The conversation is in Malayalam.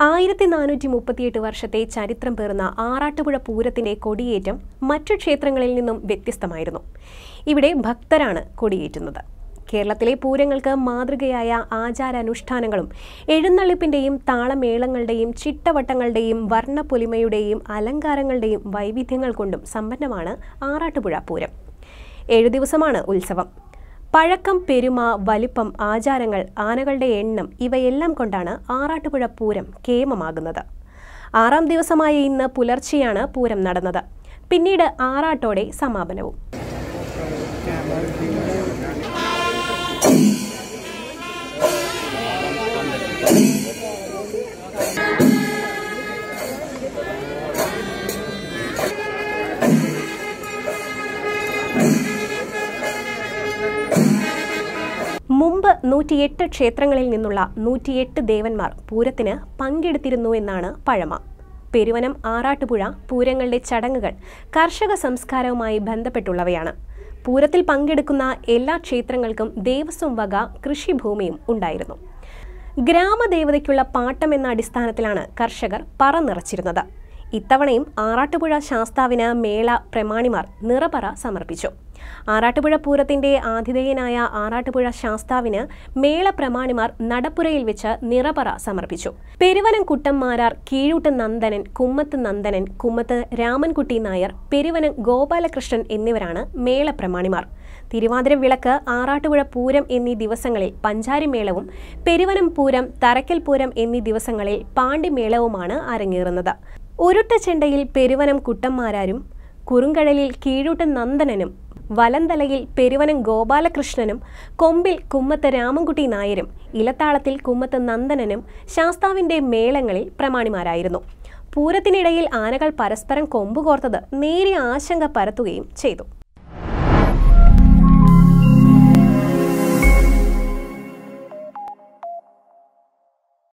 ആയിരത്തി നാനൂറ്റി മുപ്പത്തിയെട്ട് വർഷത്തെ ചരിത്രം പേറുന്ന ആറാട്ടുപുഴ പൂരത്തിന്റെ കൊടിയേറ്റം മറ്റു ക്ഷേത്രങ്ങളിൽ നിന്നും വ്യത്യസ്തമായിരുന്നു ഇവിടെ ഭക്തരാണ് കൊടിയേറ്റുന്നത് കേരളത്തിലെ പൂരങ്ങൾക്ക് മാതൃകയായ ആചാരാനുഷ്ഠാനങ്ങളും എഴുന്നള്ളിപ്പിന്റെയും താളമേളങ്ങളുടെയും ചിട്ടവട്ടങ്ങളുടെയും വർണ്ണപ്പൊലിമയുടെയും അലങ്കാരങ്ങളുടെയും വൈവിധ്യങ്ങൾ കൊണ്ടും സമ്പന്നമാണ് ആറാട്ടുപുഴ പൂരം ഏഴു ദിവസമാണ് ഉത്സവം പഴക്കം പെരുമ വലിപ്പം ആചാരങ്ങൾ ആനകളുടെ എണ്ണം ഇവയെല്ലാം കൊണ്ടാണ് ആറാട്ടുപുഴ പൂരം കേമമാകുന്നത് ആറാം ദിവസമായ ഇന്ന് പുലർച്ചെയാണ് പൂരം നടന്നത് പിന്നീട് ആറാട്ടോടെ സമാപനവും മുമ്പ് നൂറ്റിയെട്ട് ക്ഷേത്രങ്ങളിൽ നിന്നുള്ള നൂറ്റിയെട്ട് ദേവന്മാർ പൂരത്തിന് പങ്കെടുത്തിരുന്നു എന്നാണ് പഴമ പെരുവനം ആറാട്ടുപുഴ പൂരങ്ങളുടെ ചടങ്ങുകൾ കർഷക സംസ്കാരവുമായി ബന്ധപ്പെട്ടുള്ളവയാണ് പൂരത്തിൽ പങ്കെടുക്കുന്ന എല്ലാ ക്ഷേത്രങ്ങൾക്കും ദേവസ്വം വക കൃഷിഭൂമിയും ഉണ്ടായിരുന്നു ഗ്രാമദേവതയ്ക്കുള്ള പാട്ടം എന്ന അടിസ്ഥാനത്തിലാണ് കർഷകർ പറ നിറച്ചിരുന്നത് ഇത്തവണയും ആറാട്ടുപുഴ ശാസ്താവിന് മേള പ്രമാണിമാർ നിറപറ സമർപ്പിച്ചു ആറാട്ടുപുഴ പൂരത്തിന്റെ ആതിഥേയനായ ആറാട്ടുപുഴ ശാസ്താവിന് മേള പ്രമാണിമാർ നടപ്പുരയിൽ വെച്ച് നിറപറ സമർപ്പിച്ചു പെരുവനം കുട്ടന്മാരാർ കീഴൂട്ട് നന്ദനൻ കുമ്മത്ത് നന്ദനൻ കുമ്മത്ത് രാമൻകുട്ടി നായർ പെരുവനം ഗോപാലകൃഷ്ണൻ എന്നിവരാണ് മേള പ്രമാണിമാർ തിരുവാതിര വിളക്ക് ആറാട്ടുപുഴ പൂരം എന്നീ ദിവസങ്ങളിൽ പഞ്ചാരിമേളവും പെരുവനം പൂരം തറയ്ക്കൽ പൂരം എന്നീ ദിവസങ്ങളിൽ പാണ്ടിമേളവുമാണ് അരങ്ങേറുന്നത് ഉരുട്ട ചെണ്ടയിൽ പെരുവനം കുട്ടന്മാരാരും കുറുങ്കഴലിൽ കീഴൂട്ട് നന്ദനനും വലന്തലയിൽ പെരുവനം ഗോപാലകൃഷ്ണനും കൊമ്പിൽ കുമ്മത്ത് രാമൻകുട്ടി നായരും ഇലത്താളത്തിൽ കുമ്മത്ത് നന്ദനനും ശാസ്താവിന്റെ മേളങ്ങളിൽ പ്രമാണിമാരായിരുന്നു പൂരത്തിനിടയിൽ ആനകൾ പരസ്പരം കൊമ്പുകോർത്തത് നേരിയ ആശങ്ക പരത്തുകയും ചെയ്തു